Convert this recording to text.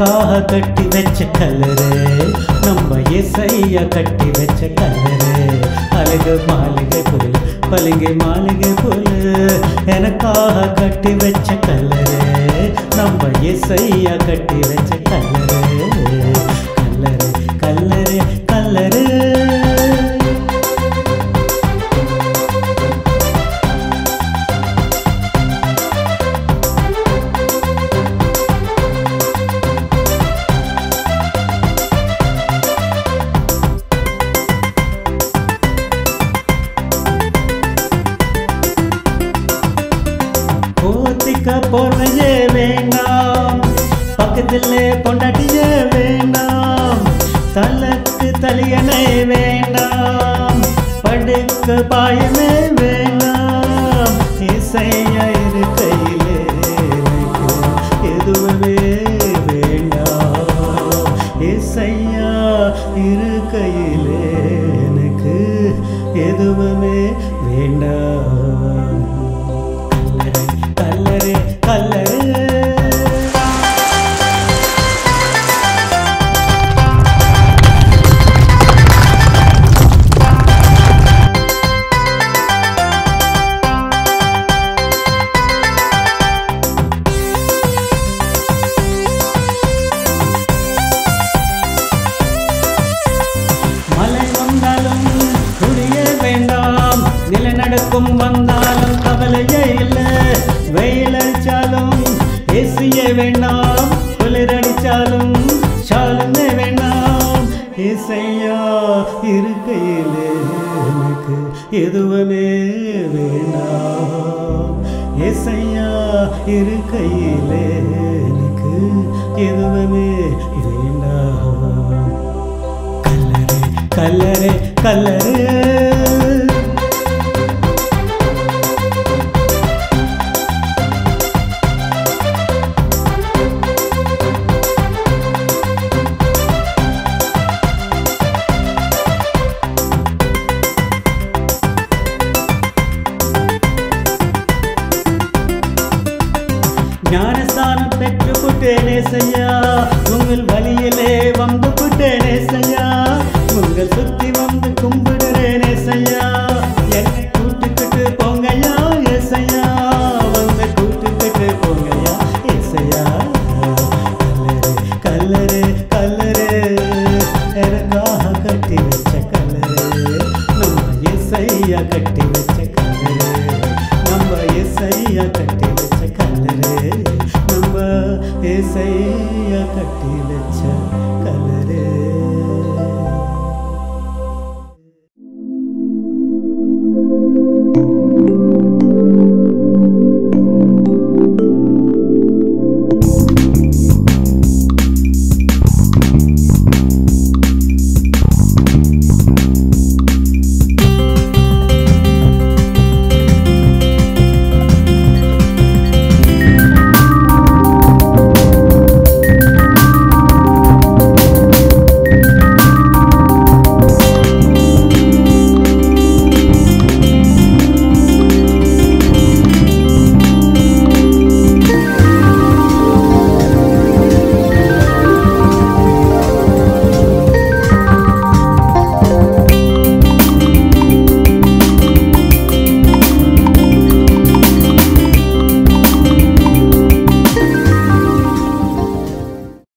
எனக்காக கட்டி வச்ச கலரு நம்ம இசைய கட்டி வச்ச கலரு அழகு மாளிகை போல பளிங்கை மாளிகை போல எனக்காக கட்டி வச்ச கலரு நம்ம இசைய கட்டி வச்ச கலரு கல்லரு கல்லரு கல்லரு போத்திக்க போர்வையே வேண்டாம் பக்கத்திலே பொண்டாட்டியே வேண்டாம் தலக்கு தலையணை வேண்டாம் படுக்க பாயமே வேண்டாம் இசைய இருக்கையிலே எனக்கு எதுவுமே வேண்டாம் இசையா இருக்கையிலே எனக்கு எதுவுமே வேண்டாம் கல்லறு கல்லறு மலை வந்தாலும் குடிய வேண்டாம் நிலநடுக்கம் வந்தாலும் கவலையே இல்லை வெயில் அடிச்சாலும் ஏசியே வேண்டாம் குளிர் அடிச்சாலும் ஷாலுமே வேண்டாம் இசையா இருக்கையிலே எனக்கு எதுவுமே வேண்டாம் இசையா இருக்கையிலே எனக்கு எதுவுமே வேண்டாம் கல்லறு கல்லறு ஞானஸ்தானம் பெற்று புட்டேனே செய்யா உங்கள் வழியிலே வந்து புட்டேனே செய்யா உங்கள் சுத்தி வந்து கும்பிடுறேனே செய்யா என்னை கூட்டுக்கிட்டு போங்கய்யா ஏசையா வந்து கூட்டுக்கிட்டு போங்கய்யா ஏசையா கல்லறு கல்லறு எனக்காக கட்டி வச்ச கல்லறு நம்ம இசையா கட்டி வச்ச கல்லறு நம்ம இசையா கட்டி வச்ச கல்லறு நம்ம இசையா கட்டி வச்ச